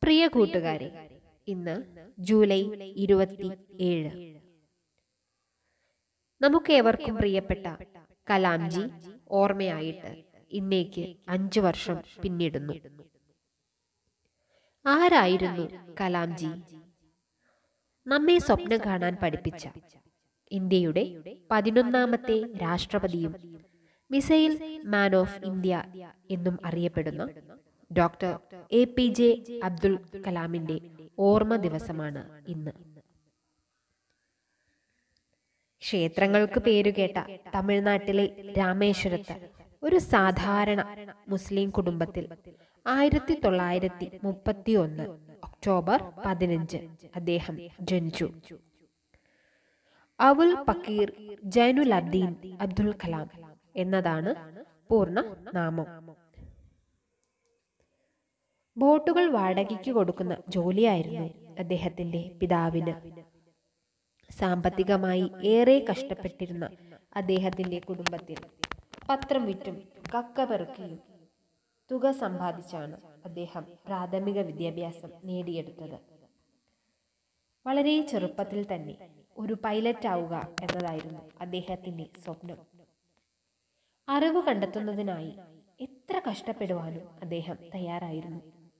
പ്രിയ കൂട്ടുകാരെ ഇന്ന് ജൂലൈ ഇരുപത്തി ഏഴ് നമുക്കേവർക്കും പ്രിയപ്പെട്ട കലാംജി ഓർമ്മയായിട്ട് ഇന്നേക്ക് അഞ്ചു വർഷം പിന്നിടുന്നു ആരായിരുന്നു കലാംജി നമ്മെ സ്വപ്നം കാണാൻ പഠിപ്പിച്ച ഇന്ത്യയുടെ പതിനൊന്നാമത്തെ രാഷ്ട്രപതിയും മിസൈൽ മാൻ ഓഫ് ഇന്ത്യ എന്നും അറിയപ്പെടുന്ന doctor A P J Abdul കലാമിന്റെ ഓർമ്മ ദിവസമാണ് ഇന്ന് ക്ഷേത്രങ്ങൾക്ക് പേരുകേട്ട തമിഴ്നാട്ടിലെ രാമേശ്വരത്ത് ഒരു സാധാരണ മുസ്ലിം കുടുംബത്തിൽ ആയിരത്തി തൊള്ളായിരത്തി മുപ്പത്തി ഒന്ന് ഒക്ടോബർ പതിനഞ്ച് അദ്ദേഹം ജനിച്ചു അവുൽ പക്കീർ ജൈനുലബ്ദീൻ അബ്ദുൽ കലാം എന്നതാണ് പൂർണ്ണ നാമം ബോട്ടുകൾ വാടകയ്ക്ക് കൊടുക്കുന്ന ജോലിയായിരുന്നു അദ്ദേഹത്തിന്റെ പിതാവിന് സാമ്പത്തികമായി ഏറെ കഷ്ടപ്പെട്ടിരുന്ന അദ്ദേഹത്തിന്റെ കുടുംബത്തിൽ പത്രം വിറ്റും കക്ക പെറുക്കിയും തുക സമ്പാദിച്ചാണ് അദ്ദേഹം പ്രാഥമിക വിദ്യാഭ്യാസം നേടിയെടുത്തത് വളരെ ചെറുപ്പത്തിൽ തന്നെ ഒരു പൈലറ്റ് ആവുക എന്നതായിരുന്നു അദ്ദേഹത്തിന്റെ സ്വപ്നം അറിവ് കണ്ടെത്തുന്നതിനായി എത്ര കഷ്ടപ്പെടുവാനും അദ്ദേഹം തയ്യാറായിരുന്നു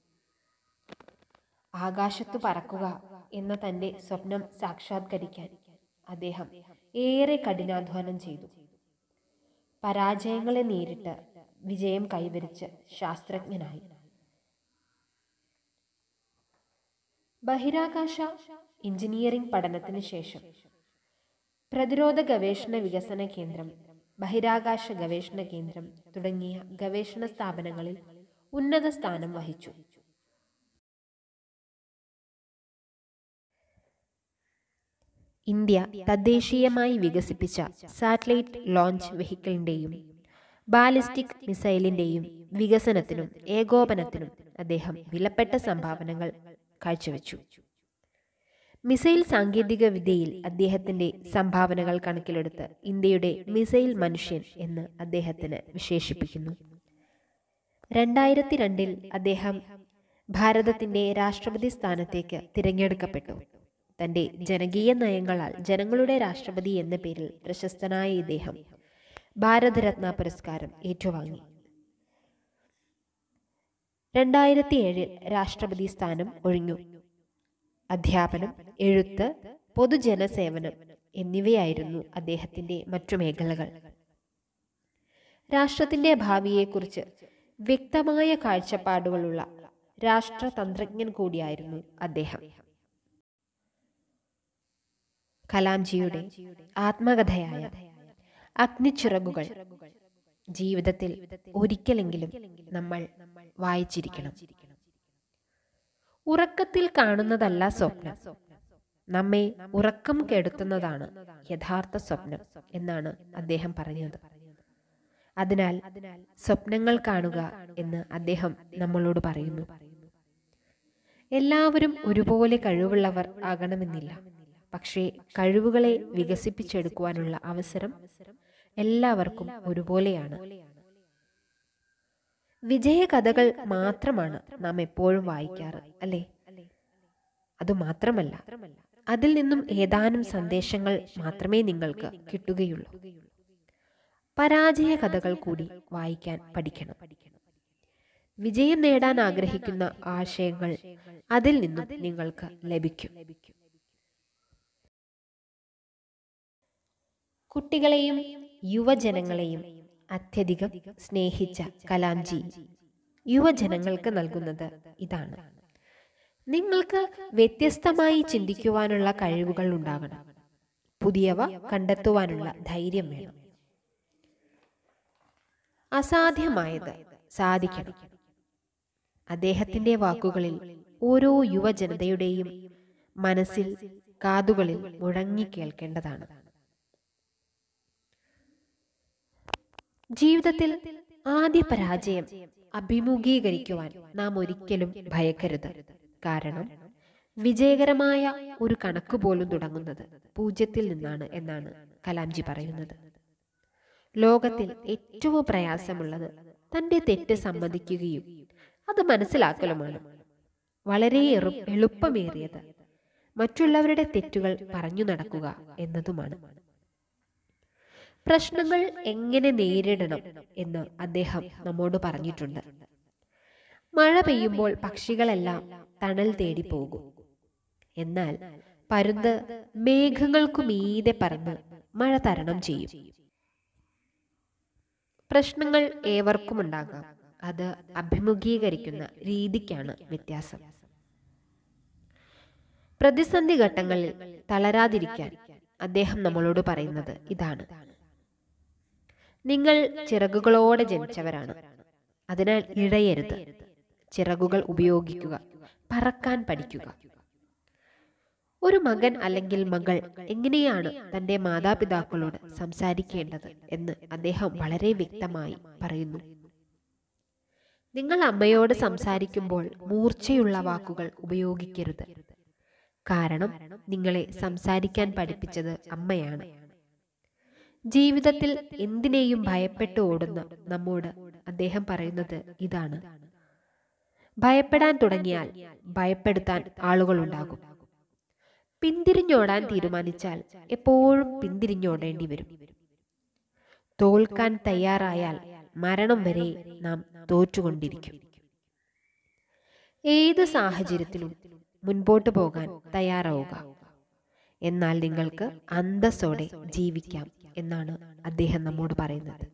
ആകാശത്തു പറക്കുക എന്ന തന്റെ സ്വപ്നം സാക്ഷാത്കരിക്കാൻ അദ്ദേഹം ഏറെ കഠിനാധ്വാനം ചെയ്തു പരാജയങ്ങളെ നേരിട്ട് വിജയം കൈവരിച്ച് ശാസ്ത്രജ്ഞനായി ബഹിരാകാശ എഞ്ചിനീയറിംഗ് പഠനത്തിന് ശേഷം പ്രതിരോധ ഗവേഷണ വികസന കേന്ദ്രം ബഹിരാകാശ ഗവേഷണ കേന്ദ്രം തുടങ്ങിയ ഗവേഷണ സ്ഥാപനങ്ങളിൽ ഉന്നത സ്ഥാനം വഹിച്ചു ഇന്ത്യ തദ്ദേശീയമായി വികസിപ്പിച്ച സാറ്റലൈറ്റ് ലോഞ്ച് വെഹിക്കിളിന്റെയും ബാലിസ്റ്റിക് മിസൈലിന്റെയും വികസനത്തിനും ഏകോപനത്തിനും അദ്ദേഹം വിലപ്പെട്ട സംഭാവനകൾ കാഴ്ചവെച്ചു മിസൈൽ സാങ്കേതിക വിദ്യയിൽ അദ്ദേഹത്തിന്റെ സംഭാവനകൾ കണക്കിലെടുത്ത് ഇന്ത്യയുടെ മിസൈൽ മനുഷ്യൻ എന്ന് അദ്ദേഹത്തിന് വിശേഷിപ്പിക്കുന്നു രണ്ടായിരത്തി രണ്ടിൽ അദ്ദേഹം ഭാരതത്തിന്റെ രാഷ്ട്രപതി സ്ഥാനത്തേക്ക് തിരഞ്ഞെടുക്കപ്പെട്ടു തന്റെ ജനകീയ നയങ്ങളാൽ ജനങ്ങളുടെ രാഷ്ട്രപതി എന്ന പേരിൽ പ്രശസ്തനായ ഇദ്ദേഹം ഭാരതരത്ന പുരസ്കാരം ഏറ്റുവാങ്ങി രണ്ടായിരത്തി ഏഴിൽ രാഷ്ട്രപതി സ്ഥാനം ഒഴിഞ്ഞു അധ്യാപനം എഴുത്ത് പൊതുജനസേവനം എന്നിവയായിരുന്നു അദ്ദേഹത്തിന്റെ മറ്റു മേഖലകൾ രാഷ്ട്രത്തിന്റെ ഭാവിയെക്കുറിച്ച് വ്യക്തമായ കാഴ്ചപ്പാടുകളുള്ള രാഷ്ട്രതന്ത്രജ്ഞൻ കൂടിയായിരുന്നു അദ്ദേഹം കലാംജിയുടെ ആത്മകഥയായ അഗ്നിച്ചിറകുകൾ ജീവിതത്തിൽ ഒരിക്കലെങ്കിലും നമ്മൾ വായിച്ചിരിക്കണം ഉറക്കത്തിൽ കാണുന്നതല്ല സ്വപ്നം നമ്മെ ഉറക്കം കെടുത്തുന്നതാണ് യഥാർത്ഥ സ്വപ്നം എന്നാണ് അദ്ദേഹം പറഞ്ഞത് അതിനാൽ സ്വപ്നങ്ങൾ കാണുക എന്ന് അദ്ദേഹം നമ്മളോട് പറയുന്നു എല്ലാവരും ഒരുപോലെ കഴിവുള്ളവർ ആകണമെന്നില്ല പക്ഷേ കഴിവുകളെ വികസിപ്പിച്ചെടുക്കുവാനുള്ള അവസരം എല്ലാവർക്കും ഒരുപോലെയാണ് വിജയകഥകൾ മാത്രമാണ് നാം എപ്പോഴും വായിക്കാറ് അല്ലേ അതുമാത്രമല്ല അതിൽ നിന്നും ഏതാനും സന്ദേശങ്ങൾ മാത്രമേ നിങ്ങൾക്ക് കിട്ടുകയുള്ളൂ പരാജയ കഥകൾ കൂടി വായിക്കാൻ പഠിക്കണം വിജയം നേടാൻ ആഗ്രഹിക്കുന്ന ആശയങ്ങൾ അതിൽ നിന്നും നിങ്ങൾക്ക് ലഭിക്കും കുട്ടികളെയും യുവജനങ്ങളെയും അത്യധികം സ്നേഹിച്ച കലാംജി യുവജനങ്ങൾക്ക് നൽകുന്നത് ഇതാണ് നിങ്ങൾക്ക് വ്യത്യസ്തമായി ചിന്തിക്കുവാനുള്ള കഴിവുകൾ ഉണ്ടാകണം പുതിയവ കണ്ടെത്തുവാനുള്ള ധൈര്യം വേണം അസാധ്യമായത് സാധിക്കണം അദ്ദേഹത്തിന്റെ വാക്കുകളിൽ ഓരോ യുവജനതയുടെയും മനസ്സിൽ കാതുകളിൽ മുഴങ്ങി കേൾക്കേണ്ടതാണ് ജീവിതത്തിൽ ആദ്യ പരാജയം അഭിമുഖീകരിക്കുവാൻ നാം ഒരിക്കലും ഭയക്കരുത് കാരണം വിജയകരമായ ഒരു കണക്ക് പോലും തുടങ്ങുന്നത് പൂജ്യത്തിൽ നിന്നാണ് എന്നാണ് കലാംജി പറയുന്നത് ലോകത്തിൽ ഏറ്റവും പ്രയാസമുള്ളത് തന്റെ തെറ്റ് സമ്മതിക്കുകയും അത് മനസ്സിലാക്കലുമാണ് വളരെ എറു- എളുപ്പമേറിയത് മറ്റുള്ളവരുടെ തെറ്റുകൾ പറഞ്ഞു നടക്കുക എന്നതുമാണ് പ്രശ്നങ്ങൾ എങ്ങനെ നേരിടണം എന്ന് അദ്ദേഹം നമ്മോട് പറഞ്ഞിട്ടുണ്ട് മഴ പെയ്യുമ്പോൾ പക്ഷികളെല്ലാം തണൽ തേടി പോകും എന്നാൽ പരുന്ത് മേഘങ്ങൾക്കു മീതെ പറന്ന് മഴ തരണം ചെയ്യും പ്രശ്നങ്ങൾ ഏവർക്കും ഉണ്ടാകാം അത് അഭിമുഖീകരിക്കുന്ന രീതിക്കാണ് വ്യത്യാസം പ്രതിസന്ധി ഘട്ടങ്ങളിൽ തളരാതിരിക്കാൻ അദ്ദേഹം നമ്മളോട് പറയുന്നത് ഇതാണ് നിങ്ങൾ ചിറകുകളോടെ ജനിച്ചവരാണ് അതിനാൽ ഇഴയരുത് ചിറകുകൾ ഉപയോഗിക്കുക പറക്കാൻ പഠിക്കുക ഒരു മകൻ അല്ലെങ്കിൽ മകൾ എങ്ങനെയാണ് തന്റെ മാതാപിതാക്കളോട് സംസാരിക്കേണ്ടത് എന്ന് അദ്ദേഹം വളരെ വ്യക്തമായി പറയുന്നു നിങ്ങൾ അമ്മയോട് സംസാരിക്കുമ്പോൾ മൂർച്ചയുള്ള വാക്കുകൾ ഉപയോഗിക്കരുത് കാരണം നിങ്ങളെ സംസാരിക്കാൻ പഠിപ്പിച്ചത് അമ്മയാണ് ജീവിതത്തിൽ എന്തിനേയും ഭയപ്പെട്ട് ഓടുന്ന നമ്മോട് അദ്ദേഹം പറയുന്നത് ഇതാണ് ഭയപ്പെടാൻ തുടങ്ങിയാൽ ഭയപ്പെടുത്താൻ ആളുകളുണ്ടാകും പിന്തിരിഞ്ഞോടാൻ തീരുമാനിച്ചാൽ എപ്പോഴും പിന്തിരിഞ്ഞോടേണ്ടി വരും തോൽക്കാൻ തയ്യാറായാൽ മരണം വരെ നാം തോറ്റുകൊണ്ടിരിക്കും ഏത് സാഹചര്യത്തിലും മുൻപോട്ട് പോകാൻ തയ്യാറാവുക എന്നാൽ നിങ്ങൾക്ക് അന്തസ്സോടെ ജീവിക്കാം എന്നാണ് അദ്ദേഹം നമ്മോട് പറയുന്നത്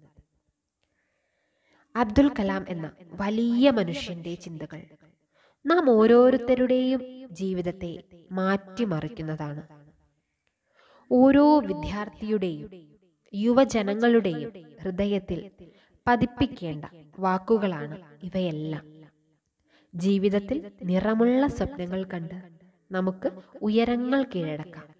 അബ്ദുൽ കലാം എന്ന വലിയ മനുഷ്യന്റെ ചിന്തകൾ നാം ഓരോരുത്തരുടെയും ജീവിതത്തെ മാറ്റിമറിക്കുന്നതാണ് ഓരോ വിദ്യാർത്ഥിയുടെയും യുവജനങ്ങളുടെയും ഹൃദയത്തിൽ പതിപ്പിക്കേണ്ട വാക്കുകളാണ് ഇവയെല്ലാം ജീവിതത്തിൽ നിറമുള്ള സ്വപ്നങ്ങൾ കണ്ട് നമുക്ക് ഉയരങ്ങൾ കീഴടക്കാം